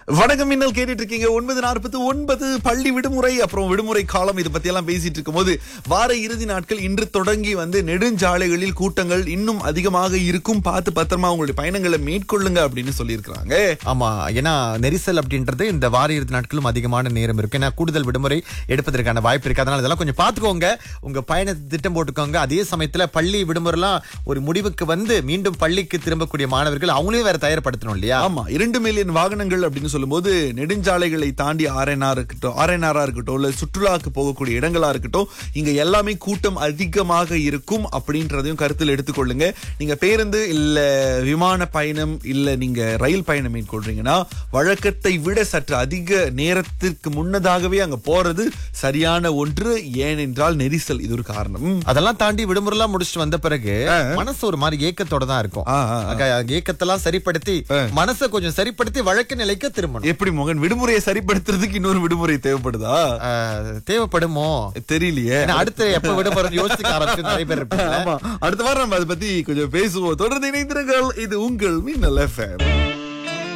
வணக்கம் மின்னல் கேட்டுட்டு இருக்கீங்க ஒன்பது நாற்பத்து ஒன்பது பள்ளி விடுமுறை அப்புறம் விடுமுறை காலம் இது பத்தி எல்லாம் பேசிட்டு இருக்கும்போது வார இறுதி நாட்கள் இன்று தொடங்கி வந்து நெடுஞ்சாலைகளில் கூட்டங்கள் இன்னும் அதிகமாக இருக்கும் பார்த்து பத்திரமா உங்களுடைய பயணங்களை மேற்கொள்ளுங்க அப்படின்னு சொல்லியிருக்கிறாங்க ஆமா ஏன்னா நெரிசல் அப்படின்றது இந்த வார இறுதி நாட்களும் அதிகமான நேரம் இருக்கு ஏன்னா கூடுதல் விடுமுறை எடுப்பதற்கான வாய்ப்பு இருக்கு அதனால இதெல்லாம் கொஞ்சம் பாத்துக்கோங்க உங்க பயணத்தை திட்டம் போட்டுக்கோங்க அதே சமயத்துல பள்ளி விடுமுறைலாம் ஒரு முடிவுக்கு வந்து மீண்டும் பள்ளிக்கு திரும்பக்கூடிய மாணவர்கள் அவங்களையும் வேற தயார்படுத்தணும் இல்லையா ஆமா இரண்டு மில்லியன் வாகனங்கள் அப்படின்னு சொல்லும்போது நெடுஞ்சாலைகளை தாண்டி ஆர்என்ஆர் இருக்கட்டும் ஆர்என்ஆரா இருக்கட்டும் இல்ல சுற்றுலாக்கு போகக்கூடிய இடங்களா இருக்கட்டும் இங்க எல்லாமே கூட்டம் அதிகமாக இருக்கும் அப்படின்றதையும் கருத்தில் எடுத்துக்கொள்ளுங்க நீங்க பேருந்து இல்ல விமான பயணம் இல்ல நீங்க ரயில் பயணம் மேற்கொள்றீங்கன்னா வழக்கத்தை விட சற்று அதிக நேரத்திற்கு முன்னதாகவே அங்க போறது சரியான ஒன்று ஏனென்றால் நெரிசல் இது ஒரு காரணம் அதெல்லாம் தாண்டி விடுமுறைலாம் முடிச்சுட்டு வந்த பிறகு மனசு ஒரு மாதிரி ஏக்கத்தோட தான் இருக்கும் ஆ, ஆ, ஆ. ஆக, ஏக்கத்தெல்லாம் சரிப்படுத்தி மனசை கொஞ்சம் சரிப்படுத்தி வழக்கு நிலைக்கு திரும்பணும் எப்படி மகன் விடுமுறையை சரிப்படுத்துறதுக்கு இன்னொரு விடுமுறை தேவைப்படுதா ஆ, தேவைப்படுமோ தெரியலையே ஏன்னா அடுத்து எப்ப விடுமுறை யோசிக்க ஆரம்பிச்சு நிறைய பேர் இருப்பாங்க ஆமா அடுத்த வாரம் நம்ம அதை பத்தி கொஞ்சம் பேசுவோம் தொடர்ந்து இணைந்திருங்கள் இது உங்கள் மின்னல் எஃப்எம்